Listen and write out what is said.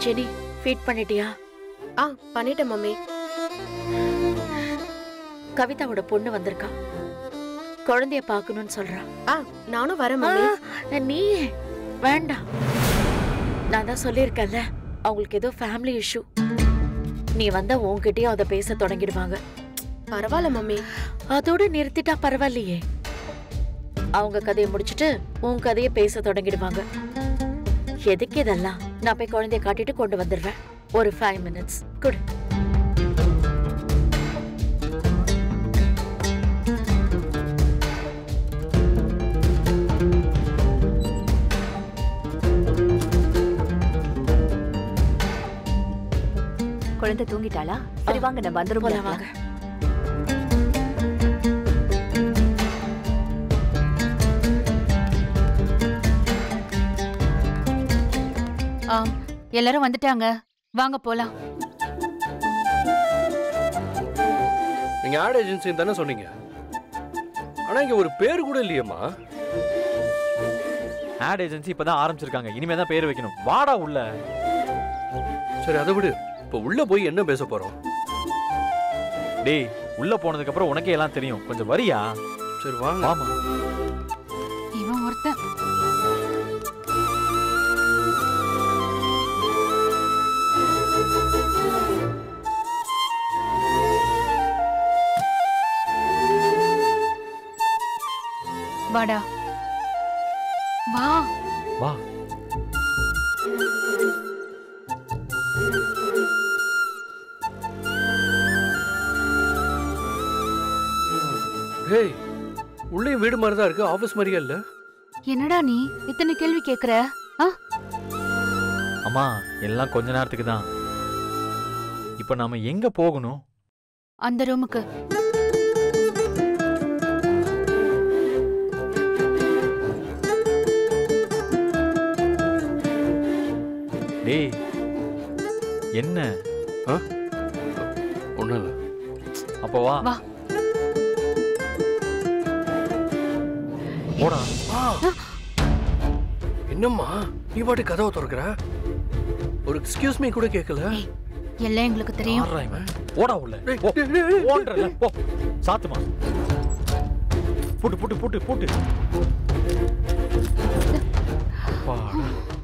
Jenny feet பண்ணிட்டியா ஆ பண்ணிட்டேன் mummy கவிதாவோட பொண்ணு வந்திருக்கா குழந்தைய பார்க்கணும்னு சொல்றா ஆ நானும் வரேன் மம்மி ஆ, நீ வேண்டாம் நான் தான் சொல்லியிருக்கேன்ல அவங்களுக்கு ஏதோ ஃபேமிலி இஷ்யூ நீ வந்தா உன்கிட்டயும் அதை பேச தொடங்கிடுவாங்க பரவாயில்ல மம்மி அதோட நிறுத்திட்டா பரவாயில்லையே அவங்க கதையை முடிச்சிட்டு உன் கதையை பேச தொடங்கிடுவாங்க எதுக்கு இதெல்லாம் நான் போய் குழந்தைய காட்டிட்டு கொண்டு வந்துடுறேன் ஒரு ஃபைவ் மினிட்ஸ் குடு குழந்தை தூங்கிட்டாளா சரி வாங்க நம்ம வந்துரும் போலாம் வாங்க ஆம் எல்லாரும் வந்துட்டாங்க வாங்க போலாம் நீங்க ஆட் ஏஜென்சி தானே சொன்னீங்க ஆனா இங்க ஒரு பேர் கூட இல்லையேம்மா ஆட் ஏஜென்சி இப்பதான் ஆரம்பிச்சிருக்காங்க இனிமே தான் பேர் வைக்கணும் வாடா உள்ள சரி அதை விடு இப்போ உள்ள போய் என்ன பேச போறோம் டேய் உள்ள போனதுக்கு அப்புறம் உனக்கே எல்லாம் தெரியும் கொஞ்சம் வரியா சரி வாங்க வாமா இவன் ஒருத்தன் வாடா வா வா டேய் உள்ளேயும் வீடு மாதிரி தான் இருக்கு ஆபீஸ் மாதிரியே இல்ல என்னடா நீ இத்தனை கேள்வி கேக்குற ஆ அம்மா எல்லாம் கொஞ்ச நேரத்துக்கு தான் இப்போ நாம எங்க போகணும் அந்த ரூமுக்கு டேய் என்ன ஒண்ணும் இல்ல அப்போ வா வா. போடா என்னம்மா நீ பாட்டு கதவை திறக்கிற ஒரு எக்ஸ்கியூஸ் மீ கூட கேட்கல ஏய், எல்லாம் எங்களுக்கு தெரியும் யார்றா இவன் போடா உள்ள டேய், போ டேய், டேய், டேய். போன்றல போ சாத்துமா பூட்டு பூட்டு பூட்டு பூட்டு அப்பாடா